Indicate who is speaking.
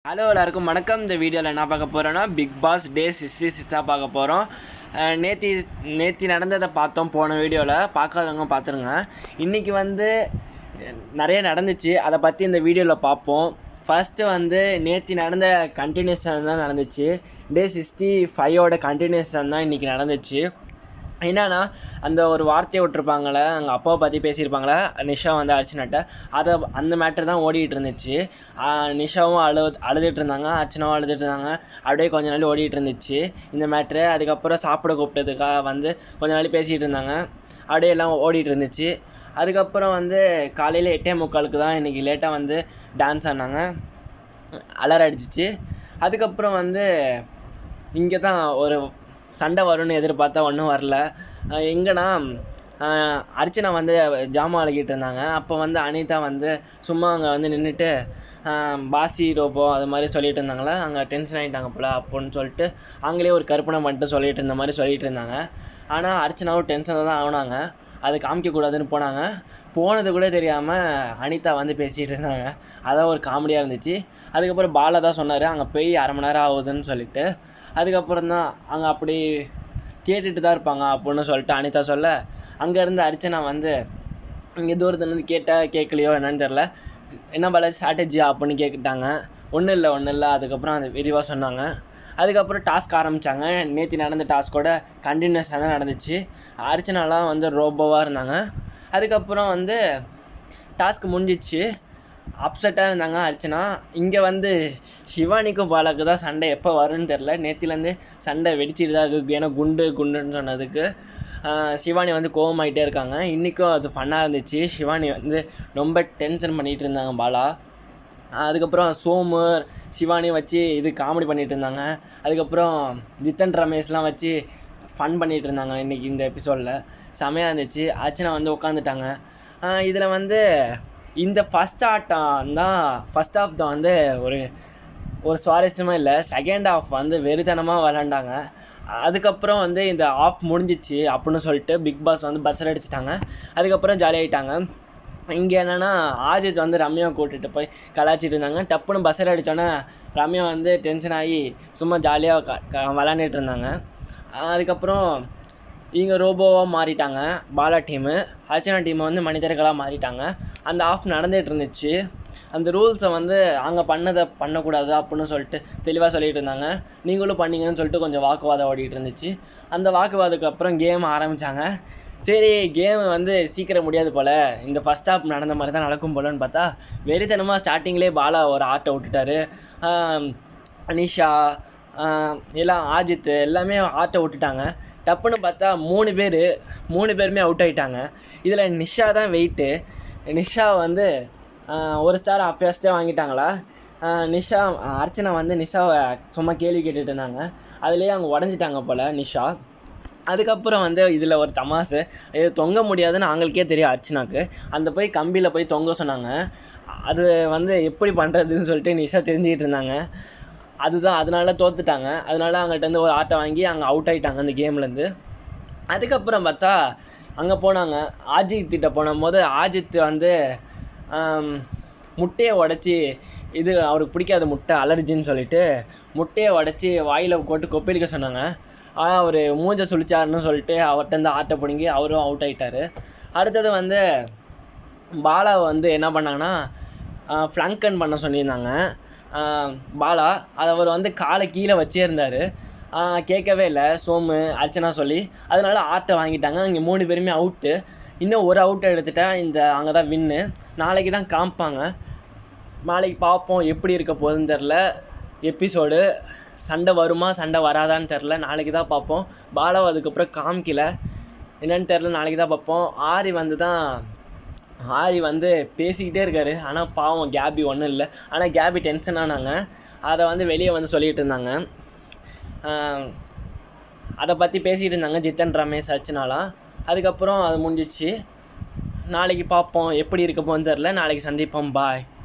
Speaker 1: hello எல்லாருக்கும் வணக்கம் இந்த வீடியோவில் என்ன பார்க்க போகிறோன்னா பிக் பாஸ் டே சிக்ஸ்டி சிக்ஸாக பார்க்க போகிறோம் நேத்தி நேத்தி நடந்ததை பார்த்தோம் போன வீடியோவில் பார்க்காதவங்க பார்த்துருங்க இன்றைக்கி வந்து நிறைய நடந்துச்சு அதை பற்றி இந்த வீடியோவில் பார்ப்போம் ஃபஸ்ட்டு வந்து நேத்தி நடந்த கண்டினியூஷன் தான் நடந்துச்சு டே சிக்ஸ்டி ஃபைவோட கண்டினியூஷன் தான் இன்றைக்கி நடந்துச்சு என்னன்னா அந்த ஒரு வார்த்தையை விட்டுருப்பாங்களே அங்கே அப்பாவை பற்றி பேசியிருப்பாங்களே நிஷா வந்து அர்ச்சனாட்ட அதை அந்த மேட்டர் தான் ஓடிட்டு இருந்துச்சு ஆஹ் நிஷாவும் அழு அழுதுட்டு இருந்தாங்க அர்ச்சனாவும் அழுதுட்டு இருந்தாங்க அப்படியே கொஞ்ச நாள் ஓடிட்டு இருந்துச்சு இந்த மேட்ரு அதுக்கப்புறம் சாப்பிட கூப்பிட்டதுக்காக வந்து கொஞ்ச நாள் பேசிகிட்டு இருந்தாங்க அப்படியே எல்லாம் ஓடிட்டு இருந்துச்சு அதுக்கப்புறம் வந்து காலையில் எட்டே முக்காலுக்கு தான் இன்றைக்கி லேட்டாக வந்து டான்ஸ் ஆடினாங்க அலற அடிச்சிச்சு அதுக்கப்புறம் வந்து இங்கே தான் ஒரு சண்டை வரும்னு எதிர்பார்த்தா ஒன்றும் வரல அஹ் எங்கன்னா அஹ் அர்ச்சனா வந்து ஜாமான் விளக்கிட்டு இருந்தாங்க அப்போ வந்து அனிதா வந்து சும்மா அங்கே வந்து நின்றுட்டு பாசி ரோபோ அது மாதிரி சொல்லிட்டு இருந்தாங்களே அங்கே டென்ஷன் ஆகிட்டாங்க போல அப்படின்னு சொல்லிட்டு அவங்களே ஒரு கற்பனை பண்ணிட்டு சொல்லிட்டு இருந்த மாதிரி சொல்லிட்டு இருந்தாங்க ஆனால் அர்ச்சனாவும் டென்ஷனாக தான் ஆனாங்க அது காமிக்கக்கூடாதுன்னு போனாங்க போனது கூட தெரியாமல் அனிதா வந்து பேசிகிட்டு இருந்தாங்க அதான் ஒரு காமெடியாக இருந்துச்சு அதுக்கப்புறம் பாலா தான் சொன்னார் அங்கே போய் அரை மணி நேரம் ஆகுதுன்னு சொல்லிட்டு அதுக்கப்புறம் தான் அங்கே அப்படி கேட்டுட்டு தான் இருப்பாங்க அப்படின்னு சொல்லிட்டு அனிதா சொல்ல அங்கேருந்து அர்ச்சனா வந்து இங்கே தூரத்துலேருந்து கேட்டால் கேட்கலையோ என்னன்னு தெரில என்ன பல ஸ்ட்ராட்டஜியா அப்படின்னு கேட்டுட்டாங்க ஒன்றும் இல்லை ஒன்றும் இல்லை அதுக்கப்புறம் அது விரிவாக சொன்னாங்க அதுக்கப்புறம் டாஸ்க் ஆரம்பித்தாங்க நேற்று நடந்த டாஸ்கோட கண்டினியூஸாக தான் நடந்துச்சு அர்ச்சனாலாம் வந்து ரோபோவாக இருந்தாங்க அதுக்கப்புறம் வந்து டாஸ்க் முடிஞ்சிச்சு அப்செட்டாக இருந்தாங்க அர்ச்சனா இங்கே வந்து சிவானிக்கும் பாலாக்கு தான் சண்டை எப்போ வரும்னு தெரில நேத்திலேருந்து சண்டை வெடிச்சிட்டு தான் இருக்குது ஏன்னா குண்டு குண்டுன்னு சொன்னதுக்கு ஆஹ் சிவானி வந்து கோவமாயிட்டே இருக்காங்க இன்றைக்கும் அது ஃபன்னாக இருந்துச்சு சிவானி வந்து ரொம்ப டென்ஷன் பண்ணிகிட்டு இருந்தாங்க பாலா அதுக்கப்புறம் சோமு சிவானி வச்சு இது காமெடி பண்ணிகிட்டு இருந்தாங்க அதுக்கப்புறம் ஜித்தன் ரமேஷ்லாம் வச்சு ஃபன் பண்ணிகிட்டு இருந்தாங்க இன்றைக்கி இந்த எபிசோடில் செமையாக இருந்துச்சு அர்ச்சனா வந்து உட்காந்துட்டாங்க இதில் வந்து இந்த ஃபஸ்ட் ஆட்டம் தான் ஃபஸ்ட் ஆஃப் தான் வந்து ஒரு ஒரு சுவாரஸ்யமாக இல்லை செகண்ட் ஆஃப் வந்து வெறித்தனமாக விளாண்டாங்க அதுக்கப்புறம் வந்து இந்த ஆஃப் முடிஞ்சிச்சு அப்படின்னு சொல்லிட்டு பிக் பாஸ் வந்து பஸ்ஸர் அடிச்சிட்டாங்க அதுக்கப்புறம் ஜாலியாகிட்டாங்க இங்கே என்னென்னா ஆஜித் வந்து ரம்யா கூட்டிகிட்டு போய் கலாச்சிட்டு இருந்தாங்க டப்புன்னு பஸ்ஸர் அடித்தோன்னே ரம்யா வந்து டென்ஷன் ஆகி சும்மா ஜாலியாக க க விளாண்டுட்டு இருந்தாங்க அதுக்கப்புறம் இவங்க ரோபோவாக மாறிட்டாங்க பாலா டீமு அர்ச்சனா டீமை வந்து மனிதர்களாக மாறிட்டாங்க அந்த ஆஃப் நடந்துகிட்டு இருந்துச்சு அந்த ரூல்ஸை வந்து அங்கே பண்ணதை பண்ணக்கூடாது அப்படின்னு சொல்லிட்டு தெளிவாக சொல்லிட்டு இருந்தாங்க நீங்களும் பண்ணீங்கன்னு சொல்லிட்டு கொஞ்சம் வாக்குவாதம் ஓடிட்டு இருந்துச்சு அந்த வாக்குவாதத்துக்கு அப்புறம் கேம் ஆரம்பித்தாங்க சரி கேம் வந்து சீக்கிரம் முடியாது போல் இந்த ஃபஸ்ட் ஹாப் நடந்த மாதிரி தான் நடக்கும் போலன்னு பார்த்தா வெறித்தனமாக ஸ்டார்டிங்லேயே பாலா ஒரு ஆட்டை விட்டுட்டாரு ஆம், நிஷா ஆஹ், எல்லாம் ஆஜித் எல்லாமே ஆட்டை விட்டுட்டாங்க டப்புன்னு பார்த்தா மூணு பேர் மூணு பேருமே அவுட் ஆகிட்டாங்க இதில் நிஷா தான் வெயிட்டு நிஷா வந்து ஆஹ், ஒரு ஸ்டார் ஃபர்ஸ்ட்டே வாங்கிட்டாங்களா ஆஹ், நிஷா அர்ச்சனா வந்து நிஷாவை சும்மா கேள்வி கேட்டுட்டு இருந்தாங்க அதுலேயே அவங்க உடஞ்சிட்டாங்க போல் நிஷா அதுக்கப்புறம் வந்து இதில் ஒரு தமாசு இது தொங்க முடியாதுன்னு அவங்களுக்கே தெரியும் அர்ச்சனாக்கு அந்த போய் கம்பியில் போய் தொங்க சொன்னாங்க அது வந்து எப்படி பண்ணுறதுன்னு சொல்லிட்டு நிஷா தெரிஞ்சுக்கிட்டு இருந்தாங்க அதுதான் அதனால தோத்துட்டாங்க அதனால அவங்கள்ட்ட ஒரு ஆட்டை வாங்கி அங்கே அவுட் ஆகிட்டாங்க அந்த கேம்லேருந்து அதுக்கப்புறம் பார்த்தா அங்கே போனாங்க ஆஜித் கிட்ட போனபோது ஆஜித் வந்து ஆம், முட்டையை உடச்சி இது அவருக்கு பிடிக்காத முட்டை அலர்ஜின்னு சொல்லிட்டு முட்டையை உடச்சி வாயில் போட்டு கொப்பளிக்க சொன்னாங்க ஆனால் அவர் மூஞ்ச சுழிச்சாருன்னு சொல்லிட்டு அவர்கிட்ட இருந்து ஆட்டை பிடுங்கி அவரும் அவுட் ஆகிட்டாரு அடுத்தது வந்து பாலாவை வந்து என்ன பண்ணாங்கன்னா ஃப்ளங்கன் பண்ண சொல்லியிருந்தாங்க ஆஹ் பாலா அது அவர் வந்து காலை கீழே வச்சே இருந்தார் கேட்கவே இல்லை சோமு அர்ச்சனா சொல்லி அதனால ஆட்டை வாங்கிட்டாங்க இங்கே மூணு பேருமே அவுட்டு இன்னும் ஒரு அவுட்டை எடுத்துட்டா இந்த அங்கே தான் வின்னு நாளைக்கு தான் காமிப்பாங்க நாளைக்கு பார்ப்போம் எப்படி இருக்க போகுதுன்னு தெரில எபிசோடு சண்டை வருமா சண்டை வராதான்னு தெரில நாளைக்கு தான் பார்ப்போம் பாலாவை அதுக்கப்புறம் காமிக்கல என்னன்னு தெரில நாளைக்கு தான் பார்ப்போம் ஆரி வந்து தான் ஆரி வந்து பேசிக்கிட்டே இருக்காரு ஆனால் பாவம் கேபி ஒன்றும் இல்லை ஆனால் கேபி டென்ஷன் ஆனாங்க அதை வந்து வெளியே வந்து சொல்லிட்டு இருந்தாங்க ஆஹ் அதை பற்றி பேசிகிட்டு இருந்தாங்க ஜித்தன் ரமேஷ் அச்சுனாலாம் அதுக்கப்புறம் அது முடிஞ்சிச்சு நாளைக்கு பார்ப்போம் எப்படி இருக்க போகுதுன்னு தெரில நாளைக்கு சந்திப்போம் பாய்